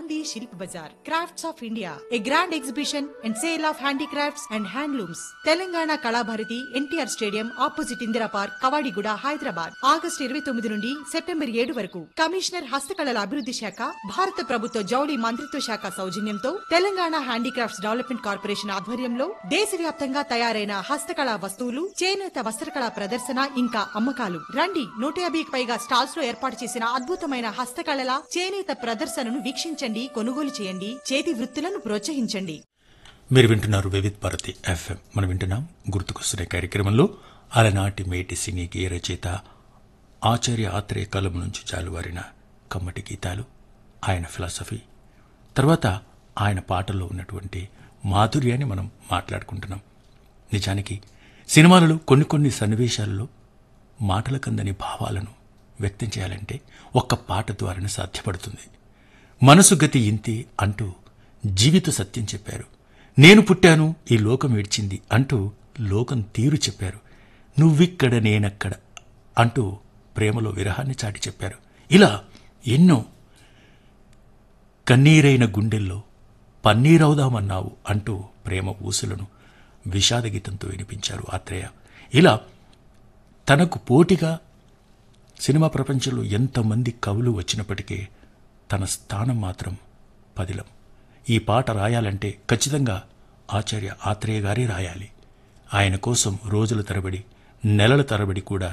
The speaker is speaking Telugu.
Gandhi Shilp Bazaar, Crafts of India, a grand exhibition and sale of handicrafts and handlooms. Telangana Kalabharati NTR stadium opposite Indira park Kavadiguda Hyderabad ఆగస్టు ఇరవై తొమ్మిది నుండి సెప్టెంబర్ ఏడు వరకు కమిషనర్ హస్తకళల అభివృద్ధి శాఖ భారత ప్రభుత్వ జౌళి మంత్రిత్వ శాఖ సౌజన్యంతో తెలంగాణ హ్యాండీక్రాఫ్ట్స్ డెవలప్మెంట్ కార్పొరేషన్ ఆధ్వర్యంలో దేశవ్యాప్తంగా తయారైన హస్తకళా వస్తువులు చేనేత వస్త్రకళా ప్రదర్శన ఇంకా అమ్మకాలు రండి నూట యాభైకి పైగా స్టాల్స్ లో ఏర్పాటు చేసిన అద్భుతమైన హస్తకళల చేనేత ప్రదర్శనను వీక్షించండి కొనుగోలు చేయండి చేతి వృత్తులను ప్రోత్సహించండి మీరు వింటున్నారు వివిధ్ భారతి ఎఫ్ఎం మనం వింటున్నాం గుర్తుకొస్తున్న కార్యక్రమంలో అలనాటి మేటి సినీ గేయ రచయిత ఆచార్య ఆత్రేయ కలం నుంచి జాలువారిన కమ్మటి గీతాలు ఆయన ఫిలాసఫీ తర్వాత ఆయన పాటల్లో ఉన్నటువంటి మాధుర్యాన్ని మనం మాట్లాడుకుంటున్నాం నిజానికి సినిమాలలో కొన్ని కొన్ని సన్నివేశాలలో మాటల కందని భావాలను వ్యక్తం చేయాలంటే ఒక్క పాట ద్వారానే సాధ్యపడుతుంది మనసు గతి ఇంతే అంటూ జీవిత సత్యం చెప్పారు నేను పుట్టాను ఈ లోకం ఏడ్చింది అంటూ లోకం తీరు చెప్పారు నువ్విక్కడ నేనక్కడ అంటూ ప్రేమలో విరహాన్ని చాటి చెప్పారు ఇలా ఎన్నో కన్నీరైన గుండెల్లో పన్నీరవుదామన్నావు అంటూ ప్రేమ ఊసులను విషాద గీతంతో వినిపించారు ఆత్రేయ ఇలా తనకు పోటీగా సినిమా ప్రపంచంలో ఎంతమంది కవులు వచ్చినప్పటికీ తన స్థానం మాత్రం పదిలం ఈ పాట రాయాలంటే ఖచ్చితంగా ఆచార్య ఆత్రేయ గారే రాయాలి ఆయన కోసం రోజుల తరబడి నెలల తరబడి కూడా